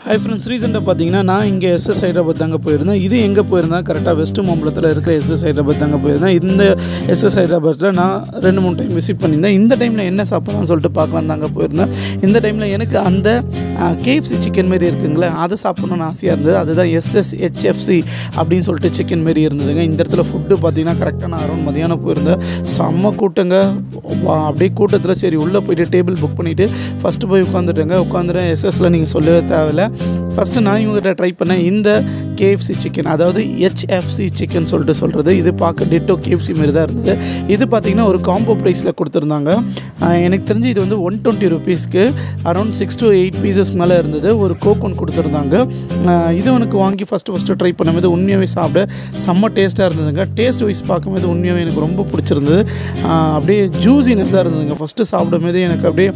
hi friends ரீசெண்டாக பார்த்தீங்கன்னா நான் இங்கே எஸ்எஸ் ஹைதராபாத் தாங்க போயிருந்தேன் இது எங்கே போயிருந்தேன் கரெக்டாக வெஸ்ட் மாம்பலத்தில் இருக்கிற எஸ்எஸ் ஹைதராபாத் தாங்க போயிருந்தேன் இந்த எஸ்எஸ் ஹைதராபாத்தில் நான் ரெண்டு மூணு டைம் விசிட் பண்ணியிருந்தேன் இந்த டைமில் என்ன சாப்பிட்லாம்னு சொல்லிட்டு பார்க்கலாம் தாங்க போயிருந்தேன் இந்த டைமில் எனக்கு அந்த கேஎஃப்சி சிக்கன் மாரி இருக்குங்களே அதை சாப்பிட்ணுன்னு ஆசையாக இருந்தது அதுதான் எஸ்எஸ் ஹெச்எஃப்சி அப்படின்னு சொல்லிட்டு சிக்கன் மாரி இருந்ததுங்க இந்த இடத்துல ஃபுட்டு பார்த்தீங்கன்னா கரெக்டாக நான் அரௌண்ட் மதியானம் போயிருந்தேன் செம்ம கூட்டங்க வா- அப்படியே கூட்டத்தில் சரி உள்ளே போயிட்டு டேபிள் புக் பண்ணிவிட்டு ஃபஸ்ட்டு போய் உட்காந்துட்டேங்க உட்காந்துட்டேன் எஸ்எஸ்ல நீங்கள் சொல்லவே தேவையில்ல ஃபஸ்ட்டு நான் இவங்ககிட்ட ட்ரை பண்ணேன் இந்த கேஎஃப்சி சிக்கன் அதாவது ஹெச்எஃப்சி சிக்கன் சொல்லிட்டு சொல்கிறது இது பார்க்க டிட்டோ கேஎஃப்சி மாரி தான் இருந்தது இது பார்த்தீங்கன்னா ஒரு காம்போ ப்ரைஸில் கொடுத்துருந்தாங்க ஆஹ் எனக்கு தெரிஞ்சு இது வந்து ஒன் டுவெண்ட்டி ருபீஸ்க்கு around six to eight pieces மேலே இருந்தது ஒரு கோக் ஒன்று கொடுத்துருந்தாங்க ஆஹ் இது எனக்கு வாங்கி ஃபஸ்ட்டு ஃபஸ்ட்டு ட்ரை பண்ணும்போது உண்மையாகவே சாப்பிட செம்ம டேஸ்ட்டாக இருந்ததுங்க டேஸ்ட் வைஸ் பார்க்கும்போது உண்மையாகவே எனக்கு ரொம்ப பிடிச்சிருந்தது ஆஹ் அப்படியே ஜூஸினஸாக இருந்ததுங்க ஃபஸ்ட்டு சாப்பிடும்போது எனக்கு அப்படியே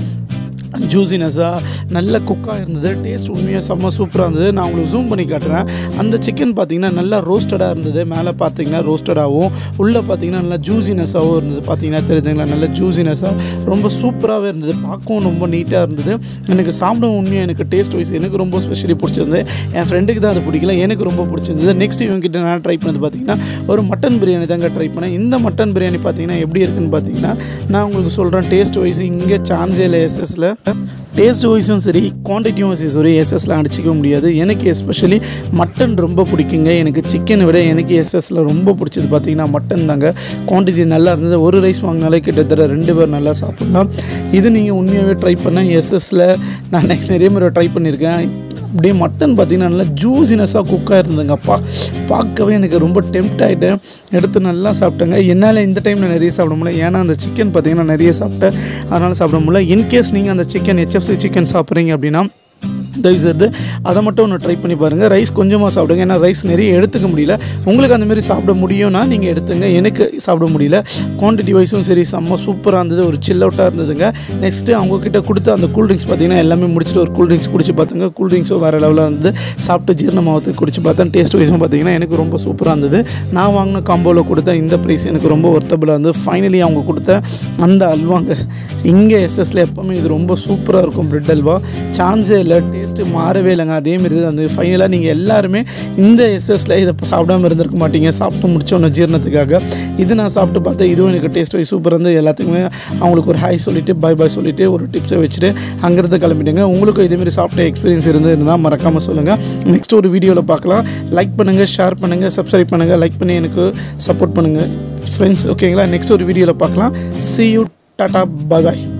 ஜூஸினஸாக நல்ல குக்காக இருந்தது டேஸ்ட் உண்மையாக செம்ம சூப்பராக இருந்தது நான் உங்களுக்கு ஜூம் பண்ணி காட்டுறேன் அந்த சிக்கன் பார்த்தீங்கன்னா நல்லா ரோஸ்டடாக இருந்தது மேலே பார்த்தீங்கன்னா ரோஸ்டடாகவும் உள்ளே பார்த்தீங்கன்னா நல்லா ஜூஸினஸாகவும் இருந்தது பார்த்தீங்கன்னா தெரியுதுங்களா நல்ல ஜூஸினஸாக ரொம்ப சூப்பராகவே இருந்தது பார்க்கவும் ரொம்ப நீட்டாக இருந்தது எனக்கு சாப்பிடவும் உண்மையாக எனக்கு டேஸ்ட் வைஸ் எனக்கு ரொம்ப ஸ்பெஷலி பிடிச்சிருந்தது என் ஃப்ரெண்டுக்கு தான் அது பிடிக்கல எனக்கு ரொம்ப பிடிச்சிருந்தது நெக்ஸ்ட் இவங்ககிட்ட நான் ட்ரை பண்ணது பார்த்தீங்கன்னா ஒரு மட்டன் பிரியாணி தாங்க ட்ரை பண்ணேன் இந்த மட்டன் பிரியாணி பார்த்தீங்கன்னா எப்படி இருக்குன்னு பார்த்தீங்கன்னா நான் உங்களுக்கு சொல்கிறேன் டேஸ்ட் வைஸ் இங்கே சான்ஸே இல்லை எஸ்எஸ்ல டேஸ்ட் வைஸும் சரி குவான்டிட்டியும் வைஸும் சரி எஸ்எஸ்ல அடிச்சிக்க முடியாது எனக்கு எஸ்பெஷலி மட்டன் ரொம்ப பிடிக்குங்க எனக்கு சிக்கனை விட எனக்கு எஸ்எஸ்ல ரொம்ப பிடிச்சது பார்த்தீங்கன்னா மட்டன் தாங்க குவான்டிட்டி நல்லா இருந்தது ஒரு ரைஸ் வாங்கினாலே கிட்டத்தட்ட ரெண்டு பேர் நல்லா சாப்பிட்லாம் இது நீங்கள் உண்மையாகவே ட்ரை பண்ண எஸ்எஸ்ல நான் நெக்ஸ்ட் நிறைய முறை ட்ரை பண்ணியிருக்கேன் அப்படியே மட்டன் பார்த்தீங்கன்னா நல்லா ஜூசினஸாக குக்காக இருந்ததுங்க அப்பா பார்க்கவே எனக்கு ரொம்ப டெம்ட் ஆகிட்டேன் எடுத்து நல்லா சாப்பிட்டேங்க என்னால் இந்த டைமில் நிறைய சாப்பிட முடியல ஏன்னா அந்த சிக்கன் பார்த்தீங்கன்னா நிறைய சாப்பிட்டேன் அதனால் சாப்பிட முடியல இன்கேஸ் நீங்கள் அந்த சிக்கன் ஹெச்எஃப்சி சிக்கன் சாப்பிட்றீங்க அப்படின்னா தயவுசெய்து அதை மட்டும் ஒன்று ட்ரை பண்ணி பாருங்கள் ரைஸ் கொஞ்சமாக சாப்பிடுங்க ஏன்னா ரைஸ் நிறைய எடுத்துக்க முடியல உங்களுக்கு அந்த மாதிரி சாப்பிட முடியும்னா நீங்கள் எடுத்துங்க எனக்கு சாப்பிட முடியல குவான்டிட்டி வைஸும் சரி செம்ம சூப்பராக இருந்தது ஒரு சில் அவுட்டாக இருந்ததுங்க நெக்ஸ்ட்டு அவங்கக்கிட்ட கொடுத்த அந்த கூல் ட்ரிங்க்ஸ் பார்த்தீங்கன்னா எல்லாமே முடிச்சுட்டு ஒரு கூல் ட்ரிங்க்ஸ் குடிச்சு பார்த்துங்க கூல் ட்ரிங்க்ஸும் வேறு லெவலில் இருந்தது சாப்பிட்டு ஜீரணமாகத்துக்கு குடிச்சு பார்த்தேன் டேஸ்ட் வைஸும் பார்த்தீங்கன்னா எனக்கு ரொம்ப சூப்பராக இருந்தது நான் வாங்கின காம்போவில் கொடுத்த இந்த ப்ரைஸ் எனக்கு ரொம்ப ஒர்த்தபுளாக இருந்தது ஃபைனலி அவங்க கொடுத்த அந்த அல்வாங்க இங்கே எஸ்எஸ்ல எப்போவுமே இது ரொம்ப சூப்பராக இருக்கும் பிரெட் அல்வா சான்ஸே இல்லை டேஸ்ட்டு மாறவே இல்லைங்க அதேமாரி தான் அந்த ஃபைனலாக நீங்கள் எல்லாருமே இந்த எஸ்எஸ்ல இதை சாப்பிடாம இருந்திருக்க மாட்டீங்க சாப்பிட்டு முடிச்சோன்னு ஜீரணத்துக்காக இது நான் சாப்பிட்டு பார்த்தேன் இதுவும் எனக்கு டேஸ்ட் வைஸ் சூப்பராக இருந்து எல்லாத்துக்குமே அவங்களுக்கு ஒரு ஹாய் சொல்லிவிட்டு பை பாய் சொல்லிவிட்டு ஒரு டிப்ஸை வச்சுட்டு அங்கேருந்து கிளம்பிட்டேங்க உங்களுக்கும் இதேமாரி சாப்பிட்ட எக்ஸ்பீரியன்ஸ் இருந்து இருந்தால் மறக்காமல் சொல்லுங்கள் நெக்ஸ்ட் ஒரு வீடியோவில் பார்க்கலாம் லைக் பண்ணுங்கள் ஷேர் பண்ணுங்கள் சப்ஸ்கிரைப் பண்ணுங்கள் லைக் பண்ணி எனக்கு சப்போர்ட் பண்ணுங்கள் ஃப்ரெண்ட்ஸ் ஓகேங்களா நெக்ஸ்ட் ஒரு வீடியோவில் பார்க்கலாம் see you tata bye bye